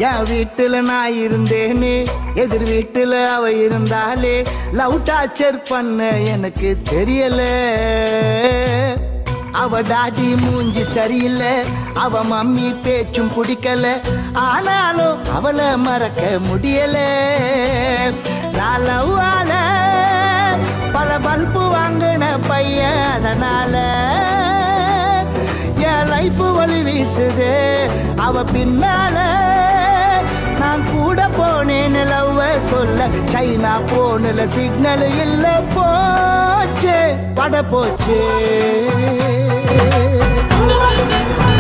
என் வீட்டுல நான் இருந்தேனே எதிர் வீட்டுல அவ இருந்தாலே லவ் டார்ச்சர் பண்ண எனக்கு தெரியல அவ டாடி மூஞ்சி சரியில்லை அவ மம்மி பேச்சும் பிடிக்கல ஆனாலும் அவளை மறக்க முடியல நான் love ஆல பல பல்பு வாங்கின பையன் அதனால என் லைஃப் வழி வீசுது அவ பின்னால நான் கூட போனேன் லவ் சொல்ல சைனா போனல சிக்னல் இல்ல போச்சு பட போச்சு